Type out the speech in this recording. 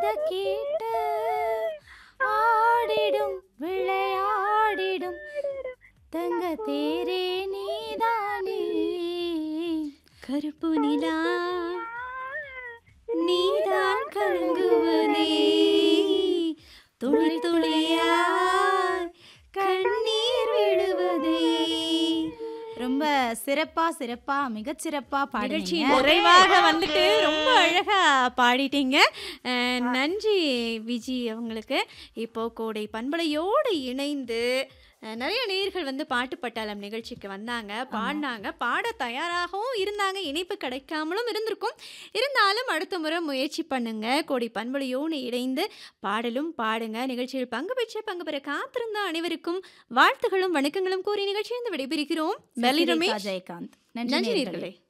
கேட்டு ஆடிடும் விளையாடிடும் தங்க தேரே நீதானே கருப்பு நிலா நீதான் கலங்குவதே துளி துளியாய் கண்ணீர் விடுவதே ரொம்ப சிறப்பா சிறப்பா மிகச்சிறப்பா நிகழ்ச்சி பாடுனீங்க நிறைவாக வந்துட்டு ரொம்ப அழகா பாடிட்டீங்க அஹ், நன்றி விஜி அவங்களுக்கு இப்போ கோடை பண்பலையோடு இணைந்து அஹ், நிறைய நேயர்கள் வந்து பாட்டு பட்டாளம் நிகழ்ச்சிக்கு வந்தாங்க பாடினாங்க பாட தயாராகவும் இருந்தாங்க இணைப்பு கிடைக்காமலும் இருந்திருக்கும் இருந்தாலும் அடுத்த முறை முயற்சி பண்ணுங்க கோடை பண்பலையோடு இணைந்து பாடலும் பாடுங்க நிகழ்ச்சியில் பங்கு பெற்று பங்கு பெற காத்திருந்த அனைவருக்கும் வாழ்த்துகளும் வணக்கங்களும் கூறி நிகழ்ச்சியிலிருந்து விடைபெறுகிறோம் பெல்லி சசிரேகா ரமேஷ் ஜெயகாந்த் நன்றி நன்றி நேயர்களே